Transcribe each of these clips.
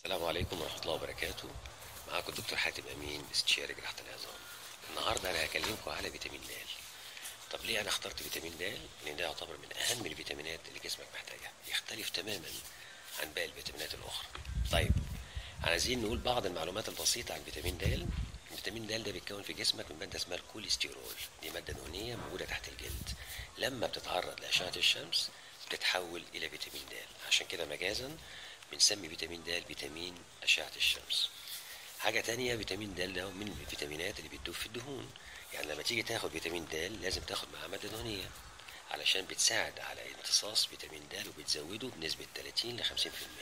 السلام عليكم ورحمة الله وبركاته معاكم الدكتور حاتم أمين استشاري جراحة العظام النهاردة أنا هكلمكم على فيتامين د طب ليه أنا اخترت فيتامين د؟ لأن ده يعتبر من أهم الفيتامينات اللي جسمك محتاجها يختلف تماما عن باقي الفيتامينات الأخرى طيب عايزين نقول بعض المعلومات البسيطة عن فيتامين د فيتامين د ده بيتكون في جسمك من مادة اسمها الكوليسترول دي مادة دهنية موجودة تحت الجلد لما بتتعرض لأشعة الشمس بتتحول إلى فيتامين د عشان كده مجازا بنسمي فيتامين د فيتامين أشعة الشمس حاجة تانية فيتامين د ده من الفيتامينات اللي بتدوب في الدهون يعني لما تيجي تاخد فيتامين د لازم تاخد معاه مادة دهنية علشان بتساعد على امتصاص فيتامين د وبتزوده بنسبة 30 ل 50%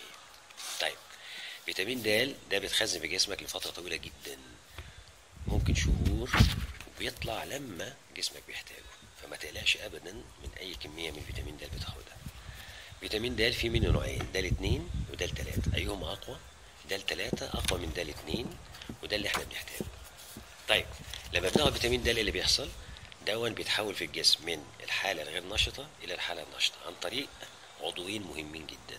طيب فيتامين د ده بيتخزن في جسمك لفترة طويلة جدا ممكن شهور وبيطلع لما جسمك بيحتاجه فما تقلقش ابدا من اي كمية من فيتامين د بتاخدها فيتامين د فيه منه نوعين د اتنين وده تلاتة ايهما اقوى ده تلاتة اقوى من ده اتنين وده اللي احنا بنحتاجه طيب لما بناخد فيتامين د إيه اللي بيحصل دون بيتحول في الجسم من الحالة الغير نشطة إلى الحالة النشطة عن طريق عضوين مهمين جدا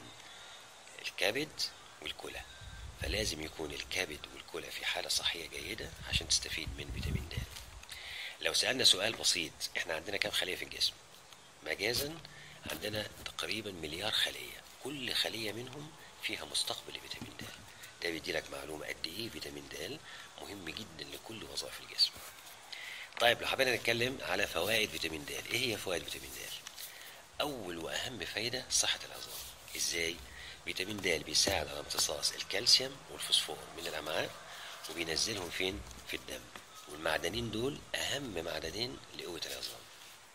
الكبد والكلى فلازم يكون الكبد والكلى في حالة صحية جيدة عشان تستفيد من فيتامين د لو سألنا سؤال بسيط احنا عندنا كام خلية في الجسم مجازا عندنا تقريبا مليار خلية كل خلية منهم فيها مستقبل لفيتامين د ده بيدي لك معلومة قد ايه فيتامين د مهم جدا لكل وظائف الجسم طيب لو حبينا نتكلم على فوائد فيتامين د ايه هي فوائد فيتامين د اول واهم فايدة صحة العظام ازاي فيتامين د بيساعد على امتصاص الكالسيوم والفوسفور من الامعاء وبينزلهم فين في الدم والمعدنين دول اهم معدنين لقوة العظام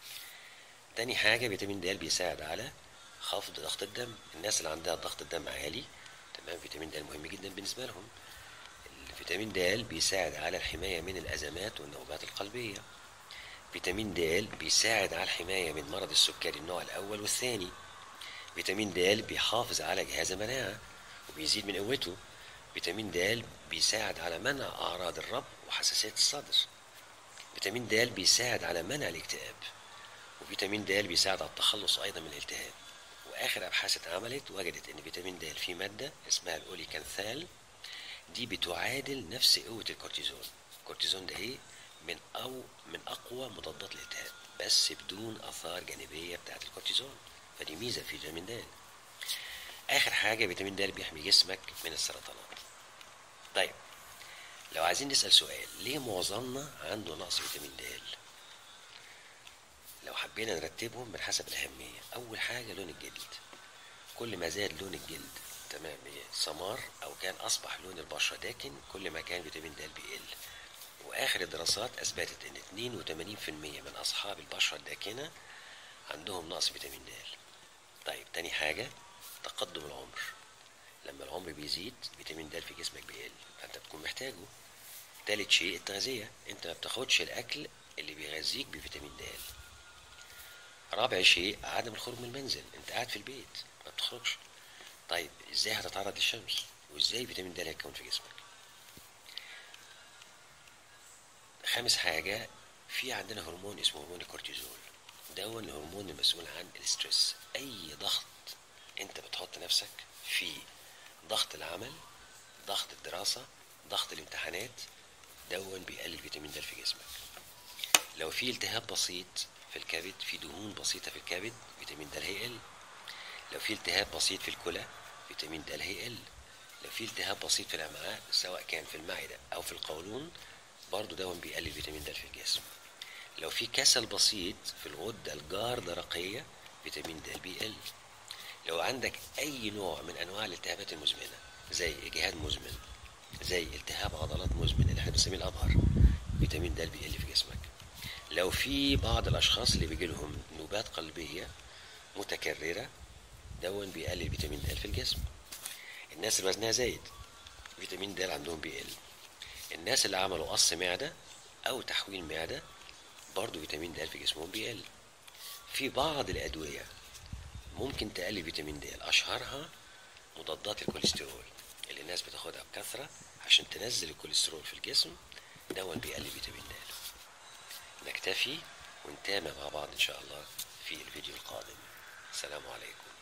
تاني حاجة فيتامين د بيساعد على خفض ضغط الدم الناس اللي عندها ضغط الدم عالي تمام فيتامين د مهم جدا بالنسبة لهم الفيتامين د بيساعد على الحماية من الأزمات والنوبات القلبية فيتامين د بيساعد على الحماية من مرض السكري النوع الأول والثاني فيتامين د بيحافظ على جهاز المناعة وبيزيد من قوته فيتامين د بيساعد على منع أعراض الرب وحساسية الصدر فيتامين د بيساعد على منع الاكتئاب وفيتامين د بيساعد على التخلص أيضا من الالتهاب وآخر أبحاث اتعملت وجدت إن فيتامين د فيه مادة اسمها الأوليكانثال دي بتعادل نفس قوة الكورتيزون الكورتيزون ده ايه من أو من أقوى مضادات الالتهاب بس بدون آثار جانبية بتاعت الكورتيزون فدي ميزة في فيتامين د آخر حاجة فيتامين د بيحمي جسمك من السرطانات طيب لو عايزين نسأل سؤال ليه معظمنا عنده نقص فيتامين د لو حبينا نرتبهم من حسب الأهمية أول حاجة لون الجلد كل ما زاد لون الجلد تمام سمار أو كان أصبح لون البشرة داكن كل ما كان فيتامين د بيقل وآخر الدراسات أثبتت إن 82% من أصحاب البشرة الداكنة عندهم نقص فيتامين د طيب تاني حاجة تقدم العمر لما العمر بيزيد فيتامين د في جسمك بيقل فأنت بتكون محتاجه تالت شيء التغذية أنت ما بتاخدش الأكل اللي بيغذيك بفيتامين د رابع شيء عدم الخروج من المنزل انت قاعد في البيت ما بتخرجش طيب ازاي هتتعرض للشمس وازاي فيتامين د هيتكون في جسمك خامس حاجة في عندنا هرمون اسمه هرمون الكورتيزول ده هو الهرمون المسؤول عن الاسترس اي ضغط انت بتحط نفسك فيه ضغط العمل ضغط الدراسة ضغط الامتحانات دون بيقلل فيتامين د في جسمك لو في التهاب بسيط في الكبد في دهون بسيطة في الكبد فيتامين د هيقل لو في التهاب بسيط في الكلى فيتامين د هيقل لو في التهاب بسيط في الأمعاء سواء كان في المعدة أو في القولون برضو ده بيقلل فيتامين د في الجسم لو في كسل بسيط في الغدة الجاردرقية فيتامين د بيقل لو عندك أي نوع من أنواع الالتهابات المزمنة زي إجهاد مزمن زي التهاب عضلات مزمن اللي احنا بنسميه الأبهر فيتامين د بيقل في جسمك لو في بعض الأشخاص اللي بيجي لهم نوبات قلبية متكررة دون بيقلل فيتامين د في الجسم الناس اللي وزنها زايد فيتامين د عندهم بيقل الناس اللي عملوا قص معدة أو تحويل معدة برضو فيتامين د في جسمهم بيقل في بعض الأدوية ممكن تقلل فيتامين د أشهرها مضادات الكوليسترول اللي الناس بتاخدها بكثرة عشان تنزل الكوليسترول في الجسم دون بيقلل فيتامين د نكتفي ونتابع مع بعض إن شاء الله في الفيديو القادم السلام عليكم